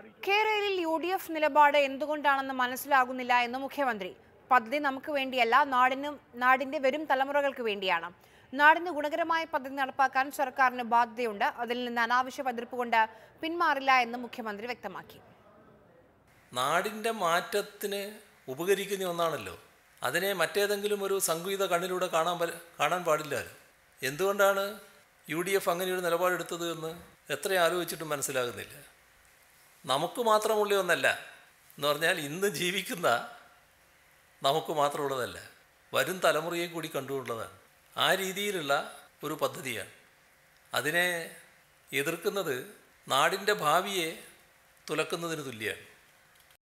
കേരളയിൽ U D F നിലപാട് എന്തുകൊണ്ടാണെന്ന് മനസ്സിലാകുന്നില്ല എന്ന് മുഖ്യമന്ത്രി പദ്ധതി നമുക്ക് വേണ്ടിയല്ല നാടിനും നാടിന്റെ വരും തലമുറകൾക്ക് വേണ്ടിയാണ് നാടിന് ഗുണകരമായ പദ്ധതി നടപ്പാക്കാൻ സർക്കാരിന് ബാധ്യതയുണ്ട് അതിൽ നിന്ന് അനാവശ്യ പതിർപ്പ് കൊണ്ട് പിന്മാറില്ല എന്ന് മുഖ്യമന്ത്രി വ്യക്തമാക്കി നാടിൻ്റെ മാറ്റത്തിന് ഉപകരിക്കുന്ന ഒന്നാണല്ലോ അതിനെ മറ്റേതെങ്കിലും ഒരു സംഗീത കണ്ണിലൂടെ കാണാൻ പ- കാണാൻ പാടില്ലല്ലോ എന്തുകൊണ്ടാണ് യു ഡി എഫ് അങ്ങനെ ഒരു നിലപാടെടുത്തത് എന്ന് എത്ര ആലോചിച്ചിട്ടും മനസ്സിലാകുന്നില്ല നമുക്ക് മാത്രമുള്ള ഒന്നല്ല എന്ന് പറഞ്ഞാൽ ഇന്ന് ജീവിക്കുന്ന നമുക്ക് മാത്രമുള്ളതല്ല വരും തലമുറയെ കൂടി കണ്ടുകൊണ്ടുള്ളതാണ് ആ രീതിയിലുള്ള ഒരു പദ്ധതിയാണ് അതിനെ എതിർക്കുന്നത് നാടിൻ്റെ ഭാവിയെ തുലക്കുന്നതിന് തുല്യമാണ്